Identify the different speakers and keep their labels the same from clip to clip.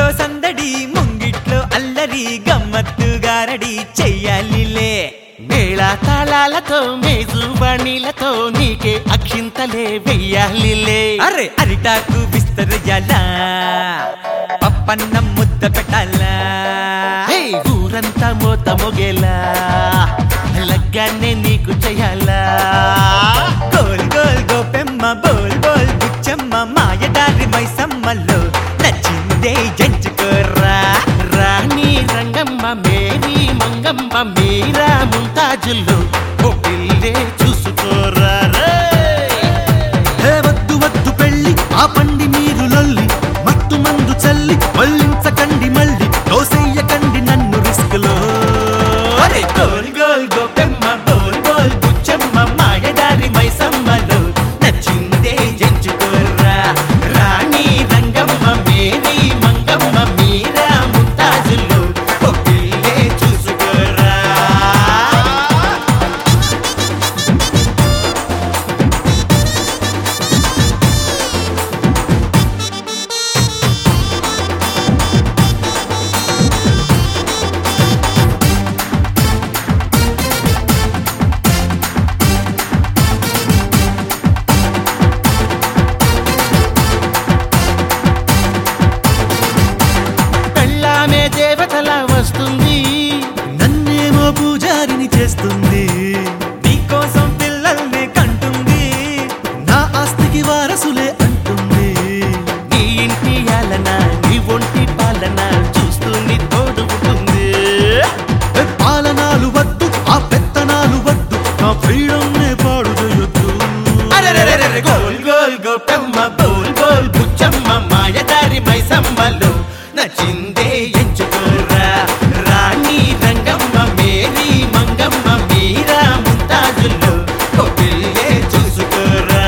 Speaker 1: సందడి ముంగిట్లో అల్లరి గమ్మత్తు గారడి చెయ్యాలిలే
Speaker 2: మేళ తాళాలతో మేజు బాణీలతో నీకే అక్షింతలే వెయ్యాలిలే
Speaker 1: అరే అరిటాకు విస్తరయాలా పప్పన్నం ముద్ద పెట్టాలా
Speaker 2: హే, ఊరంతా మోత మొగేలా లగ్గాన్నే నీకు చెయ్యాలా
Speaker 1: గోల్ గోల్ గోపెమ్మ బోల్ బోల్ బుచ్చమ్మ మాయదారి మైసమ్మలో నచ్చిందే ఎంచుకోర్రా
Speaker 2: రాణి రంగమ్మ మేరీ మంగమ్మ మీరా ముంతాజులు ఓ పిల్లే చూసుకోరా
Speaker 3: హే వద్దు వద్దు పెళ్ళి ఆపండి మీరు లొల్లి మత్తు మందు చల్లి మళ్ళించకండి మళ్ళీ దోసెయ్యకండి నన్ను రిస్క్ లో
Speaker 1: అరే గోల్ గోల్ గోపెమ్మ బోల్ బోల్ బుచ్చమ్మ మాయదారి మైసమ్మలో నచ్చిందే ఎంచుకోర్రా రాణి రంగమ్మ మేరీ మంగమ్మ మీరా ముంతాజులు ఓ పిల్లే చూసుకోర్రా
Speaker 2: పెళ్ళామే దేవతలా వస్తుంది
Speaker 3: నన్నేమో పూజారిని చేస్తుంది
Speaker 1: నీకోసం పిల్లల్ని కంటుంది
Speaker 3: నా ఆస్తికి వారసులే అంటుంది
Speaker 2: నీ ఇంటి యాలన నీ ఒంటి పాలన చూస్తూ నీ తోడు ఉంటుంది
Speaker 3: ఏ పాలనాలు వద్దు ఆ పెత్తనాలు వద్దు నా ఫ్రీడమ్ నే పాడు చేయొద్దు
Speaker 1: అరెరెరెరెరె గోల్ గోల్ గోపెమ్మ బోల్ బోల్ బుచ్చమ్మ మాయదారి మైసమ్మలో నచ్చిందే ఎంచుకోరా రాణి రంగమ్మ మేరీ మంగమ్మ మీరా ముంతాజుల్లో ఓ పిల్లే చూసుకోరా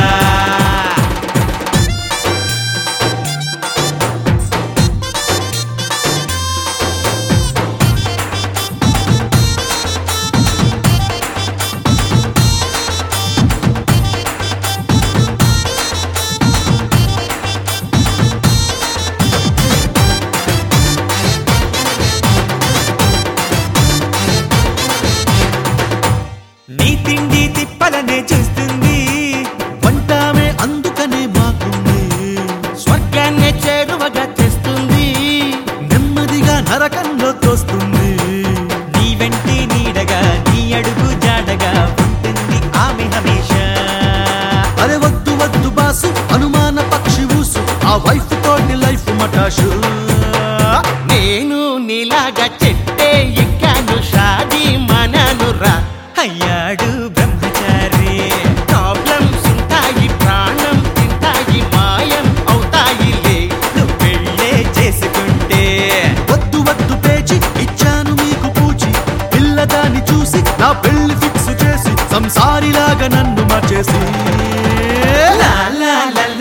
Speaker 1: నీ తిండి తిప్పలనే చూస్తుంది
Speaker 3: వంటామే అందుకనే మాకుంది
Speaker 2: స్వర్గాన్నే చేరువగా తెస్తుంది
Speaker 3: నెమ్మదిగా నరకంలో తోస్తుంది
Speaker 1: నీ వెంటి నీడగా నీ అడుగు జాడగా ఉంటుంది ఆమె హమేషా
Speaker 3: అరే వద్దు వద్దు బాసు అనుమాన పక్షి ఊసు ఆ వైఫ్ తోటి లైఫ్ మటాషు
Speaker 2: నేను నీలాగా చెట్టే ఎక్కాను షాదీ మనాను రా
Speaker 1: అయ్యాడు బ్రహ్మచారి
Speaker 2: ప్రాబ్లమ్స్ ఉంటాయి ప్రాణం తింటాయి మాయం అవుతాయిలే
Speaker 1: నువ్వు పెళ్ళే చేసుకుంటే
Speaker 3: వద్దు వద్దు పేచి ఇచ్చాను మీకు పూచి పిల్లదాన్ని చూసి నా పెళ్లి ఫిక్స్ చేసి సంసారిలాగా నన్ను మార్చేసి
Speaker 1: లా లా లా